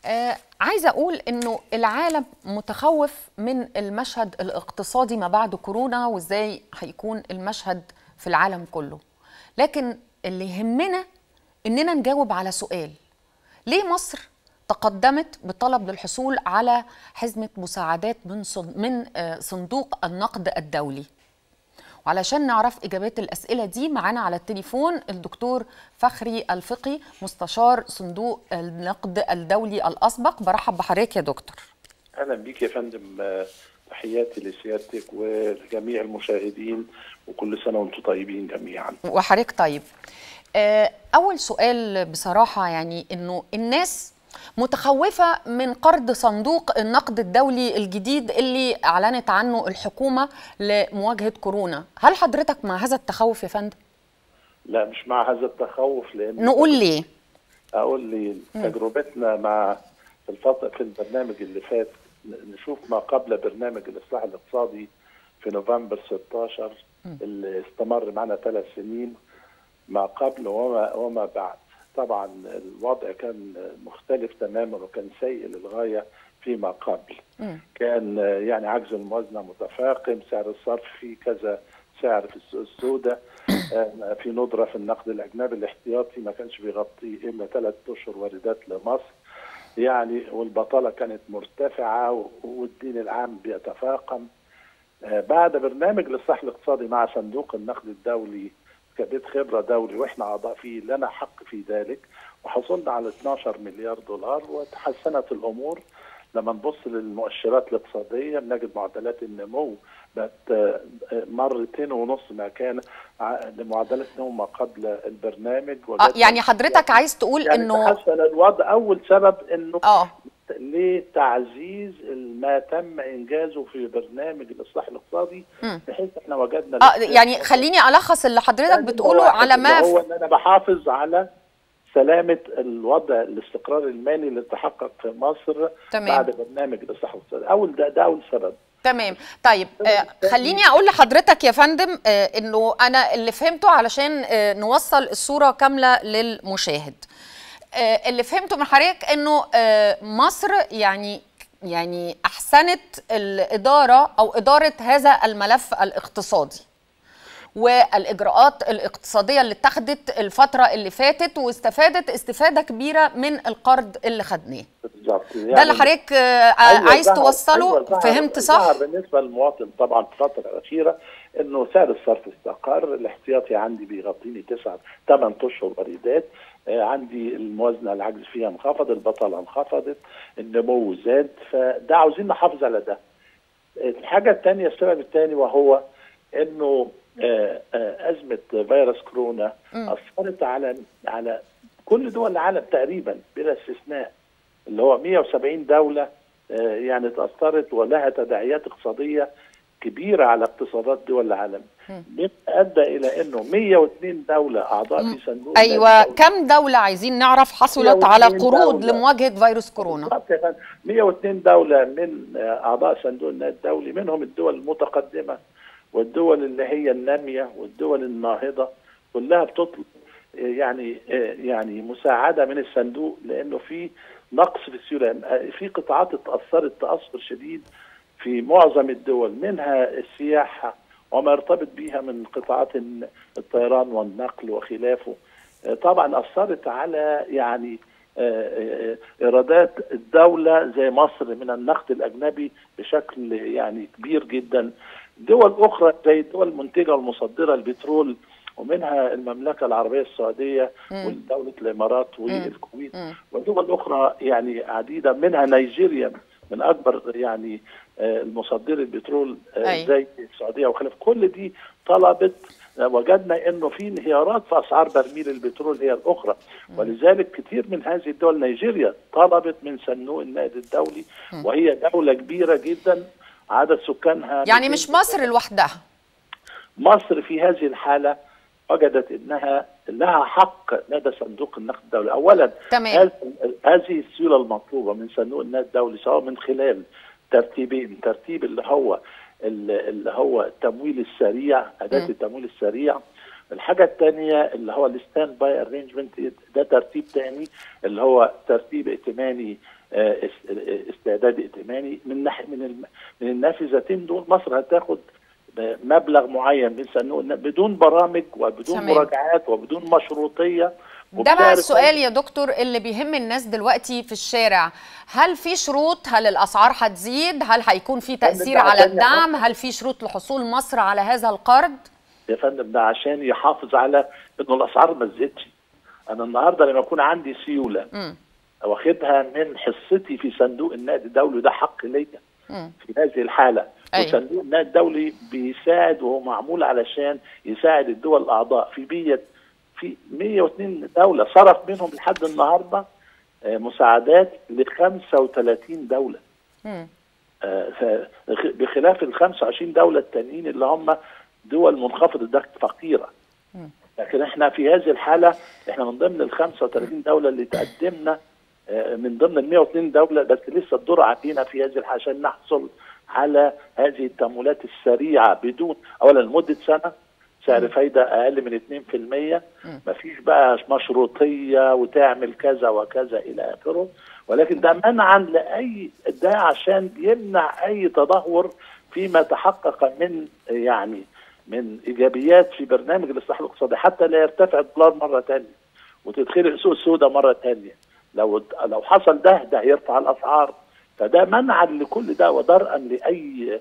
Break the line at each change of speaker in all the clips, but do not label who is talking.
آه عايزه اقول انه العالم متخوف من المشهد الاقتصادي ما بعد كورونا وازاي هيكون المشهد في العالم كله لكن اللي يهمنا اننا نجاوب على سؤال ليه مصر تقدمت بطلب للحصول على حزمه مساعدات من من صندوق النقد الدولي وعلشان نعرف اجابات الاسئله دي معانا على التليفون الدكتور فخري الفقي مستشار صندوق النقد الدولي الاسبق برحب بحضرتك يا دكتور
اهلا بيك يا فندم تحياتي لسيادتك ولجميع المشاهدين وكل سنه وانتم طيبين جميعا
وحضرتك طيب اول سؤال بصراحه يعني انه الناس متخوفة من قرض صندوق النقد الدولي الجديد اللي أعلنت عنه الحكومة لمواجهة كورونا هل حضرتك مع هذا التخوف يا فندم؟
لا مش مع هذا التخوف لأن
نقول ليه؟
أقول لي تجربتنا مع الفترة في البرنامج اللي فات نشوف ما قبل برنامج الإصلاح الاقتصادي في نوفمبر 16 اللي استمر معنا ثلاث سنين ما قبل وما وما بعد طبعا الوضع كان مختلف تماما وكان سيء للغايه فيما قبل م. كان يعني عجز الموازنه متفاقم سعر الصرف في كذا سعر في السوق السوداء في ندره في النقد الاجنبي الاحتياطي ما كانش بيغطي الا ثلاث اشهر واردات لمصر يعني والبطاله كانت مرتفعه والدين العام بيتفاقم بعد برنامج الاصلاح الاقتصادي مع صندوق النقد الدولي كبيت خبره دولي واحنا اعضاء فيه لنا حق في ذلك وحصلنا على 12 مليار دولار وتحسنت الامور لما نبص للمؤشرات الاقتصاديه بنجد معدلات النمو بقت مرتين ونص ما كان لمعدلات النمو ما قبل البرنامج
آه يعني حضرتك عايز تقول
يعني
انه
تحسن الوضع اول سبب انه
اه
لتعزيز ما تم انجازه في برنامج الاصلاح الاقتصادي بحيث احنا وجدنا
اه يعني خليني الخص اللي حضرتك بتقوله على ما
هو ان انا بحافظ على سلامه الوضع الاستقرار المالي اللي تحقق في مصر
تمام.
بعد برنامج الاصلاح الاقتصادي اول ده ده اول سبب
تمام طيب آه خليني اقول لحضرتك يا فندم آه انه انا اللي فهمته علشان آه نوصل الصوره كامله للمشاهد آه اللي فهمته من حضرتك انه آه مصر يعني يعني احسنت الاداره او اداره هذا الملف الاقتصادي والاجراءات الاقتصاديه اللي اتخذت الفتره اللي فاتت واستفادت استفاده كبيره من القرض اللي خدناه
بالظبط
يعني ده اللي حضرتك أيوة عايز توصله
أيوة
فهمت صح
بالنسبه للمواطن طبعا في الفتره الاخيره انه سعر الصرف استقر الاحتياطي عندي بيغطيني تسعة ثمان اشهر واردات عندي الموازنه العجز فيها انخفض البطاله انخفضت النمو زاد فده عاوزين نحافظ على ده الحاجه الثانيه السبب الثاني وهو انه ازمه فيروس كورونا اثرت على على كل دول العالم تقريبا بلا استثناء اللي هو 170 دوله يعني تاثرت ولها تداعيات اقتصاديه كبيره على اقتصادات دول العالم ادى الى انه 102 دوله اعضاء في صندوق
ايوه كم دوله عايزين نعرف حصلت على قروض لمواجهه فيروس كورونا
102 دوله من اعضاء صندوق النقد الدولي منهم الدول المتقدمه والدول اللي هي الناميه والدول الناهضه كلها بتطلب يعني يعني مساعده من الصندوق لانه في نقص في السيوله في قطاعات اتاثرت تاثر شديد في معظم الدول منها السياحه وما يرتبط بها من قطاعات الطيران والنقل وخلافه طبعا اثرت على يعني ايرادات الدوله زي مصر من النقد الاجنبي بشكل يعني كبير جدا دول اخرى زي الدول المنتجه والمصدره البترول ومنها المملكه العربيه السعوديه ودوله الامارات والكويت ودول اخرى يعني عديده منها نيجيريا من اكبر يعني المصدر البترول زي السعوديه وخلاف كل دي طلبت وجدنا انه في انهيارات في اسعار برميل البترول هي الاخرى ولذلك كثير من هذه الدول نيجيريا طلبت من صندوق النقد الدولي وهي دوله كبيره جدا عدد سكانها
يعني مش مصر لوحدها
مصر في هذه الحاله وجدت انها لها حق لدى صندوق النقد الدولي اولا
تمام.
هذه السيوله المطلوبه من صندوق النقد الدولي سواء من خلال ترتيبين ترتيب اللي هو اللي هو التمويل السريع اداه التمويل السريع الحاجه الثانيه اللي هو الستاند باي ارينجمنت ده ترتيب ثاني اللي هو ترتيب ائتماني استعداد ائتماني من ناحيه من من النافذتين دول مصر هتاخد مبلغ معين من صندوق بدون برامج وبدون تمام. مراجعات وبدون مشروطيه
ده بقى السؤال يا دكتور اللي بيهم الناس دلوقتي في الشارع هل في شروط هل الاسعار هتزيد هل هيكون في تاثير على الدعم هل في شروط لحصول مصر على هذا القرض
يا فندم ده عشان يحافظ على انه الاسعار ما تزيدش انا النهارده لما يكون عندي سيوله م. واخدها من حصتي في صندوق النقد الدولي ده حق ليا في هذه الحاله أيوة. وصندوق النقد الدولي بيساعد وهو معمول علشان يساعد الدول الاعضاء في بيت في 102 دوله صرف منهم لحد النهارده مساعدات ل 35 دوله بخلاف ال 25 دوله التانيين اللي هم دول منخفض الدخل فقيره لكن احنا في هذه الحاله احنا من ضمن ال 35 دوله اللي تقدمنا من ضمن ال 102 دوله بس لسه الدور علينا في هذه الحاله عشان نحصل على هذه التمويلات السريعه بدون اولا لمده سنه سعر فايده اقل من 2% مفيش بقى مشروطيه وتعمل كذا وكذا الى اخره ولكن ده منعا لاي ده عشان يمنع اي تدهور فيما تحقق من يعني من ايجابيات في برنامج الاصلاح الاقتصادي حتى لا يرتفع الدولار مره ثانيه وتدخل السوق السوداء مره ثانيه لو لو حصل ده ده هيرفع الاسعار فده منعا لكل ده ودرءا لاي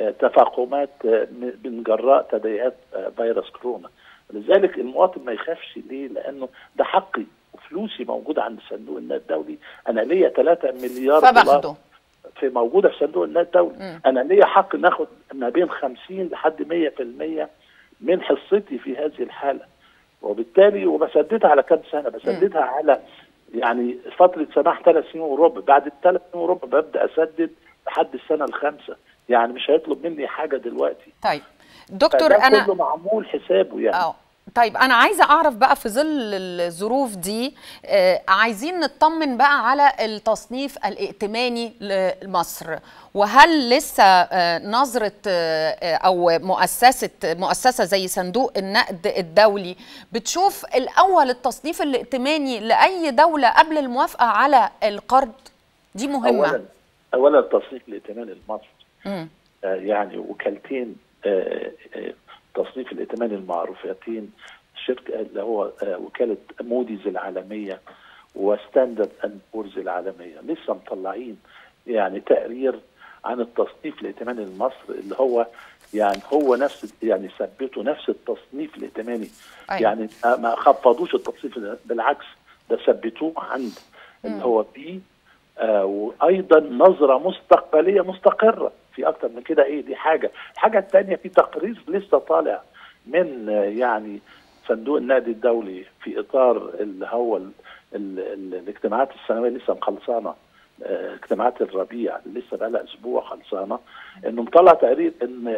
تفاقمات من جراء تداعيات فيروس كورونا لذلك المواطن ما يخافش ليه لانه ده حقي وفلوسي موجوده عند صندوق النقد الدولي انا ليا 3 مليار
فباخده.
دولار في موجوده في صندوق النقد الدولي انا ليا حق ناخد ما بين 50 لحد 100% من حصتي في هذه الحاله وبالتالي وبسددها على كام سنه بسددها على يعني فتره سماح ثلاث سنين وربع بعد الثلاث سنين وربع ببدا اسدد لحد السنه الخامسه يعني مش هيطلب مني حاجه دلوقتي
طيب دكتور انا
كله معمول حسابه يعني
اه طيب انا عايزه اعرف بقى في ظل الظروف دي آه عايزين نطمن بقى على التصنيف الائتماني لمصر وهل لسه آه نظره آه او مؤسسه مؤسسه زي صندوق النقد الدولي بتشوف الاول التصنيف الائتماني لاي دوله قبل الموافقه على القرض دي مهمه
اولا اولا التصنيف الائتماني لمصر آه يعني وكالتين آه آه تصنيف الائتمان المعروفتين شركه اللي هو وكاله موديز العالميه وستاندرد اند بورز العالميه لسه مطلعين يعني تقرير عن التصنيف الائتماني لمصر اللي هو يعني هو نفس يعني ثبتوا نفس التصنيف الائتماني أيوة. يعني ما خفضوش التصنيف بالعكس ده ثبتوه عند اللي هو بي آه وايضا نظره مستقبليه مستقره في اكتر من كده ايه دي حاجه الحاجه الثانيه في تقرير لسه طالع من آه يعني صندوق النقد الدولي في اطار اللي هو ال ال ال الاجتماعات السنويه لسه مخلصانه آه اجتماعات الربيع لسه بقى لها اسبوع خلصانه انه مطلع تقرير ان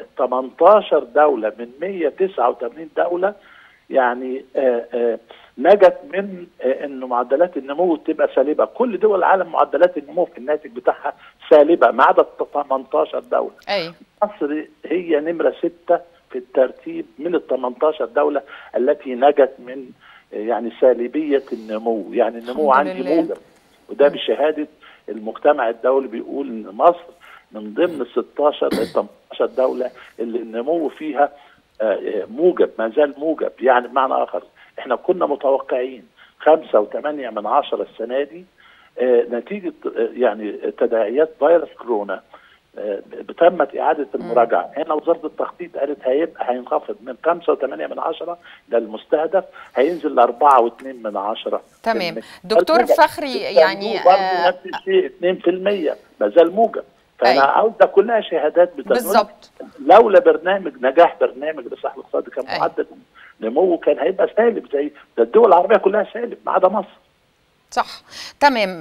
18 دوله من 189 دوله يعني آآ آآ نجت من انه معدلات النمو تبقى سالبه، كل دول العالم معدلات النمو في الناتج بتاعها سالبه ما عدا 18 دوله.
اي
مصر هي نمره سته في الترتيب من ال 18 دوله التي نجت من يعني سالبيه النمو، يعني النمو عندي موجب وده بشهاده المجتمع الدولي بيقول ان مصر من ضمن ال 16 ل 18 دوله اللي النمو فيها موجب ما زال موجب يعني بمعنى اخر احنا كنا متوقعين خمسة وثمانية من عشرة السنة دي اه نتيجة اه يعني تداعيات فيروس كورونا اه تمت إعادة المراجعة هنا وزارة التخطيط قالت هيبقى هينخفض من خمسة وثمانية من عشرة ده المستهدف هينزل لأربعة واثنين من عشرة
تمام دكتور فخري يعني
برضه نفس الشيء 2% ما زال موجب فانا عاوز ده كلها شهادات
بالظبط
لولا برنامج نجاح برنامج الاصلاح الاقتصادي كان معدل نموه كان هيبقى سالب زي ده الدول العربيه كلها سالب ما عدا مصر
صح تمام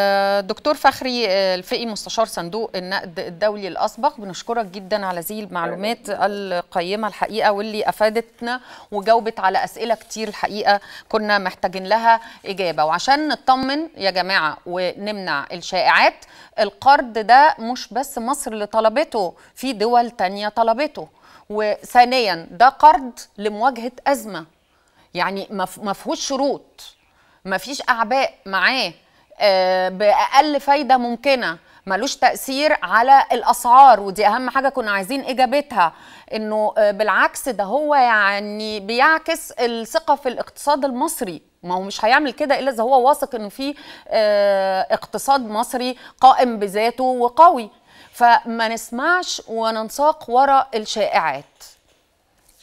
دكتور فخري الفقي مستشار صندوق النقد الدولي الاسبق بنشكرك جدا على هذه المعلومات القيمه الحقيقه واللي افادتنا وجاوبت على اسئله كتير الحقيقه كنا محتاجين لها اجابه وعشان نطمن يا جماعه ونمنع الشائعات القرض ده مش بس مصر اللي طلبته في دول تانية طلبته وثانيا ده قرض لمواجهه ازمه يعني ما فيهوش شروط ما فيش اعباء معاه آه، باقل فايده ممكنه ملوش تاثير على الاسعار ودي اهم حاجه كنا عايزين اجابتها انه آه، بالعكس ده هو يعني بيعكس الثقه في الاقتصاد المصري ما هو مش هيعمل كده الا اذا هو واثق انه في آه، اقتصاد مصري قائم بذاته وقوي فما نسمعش وننساق وراء الشائعات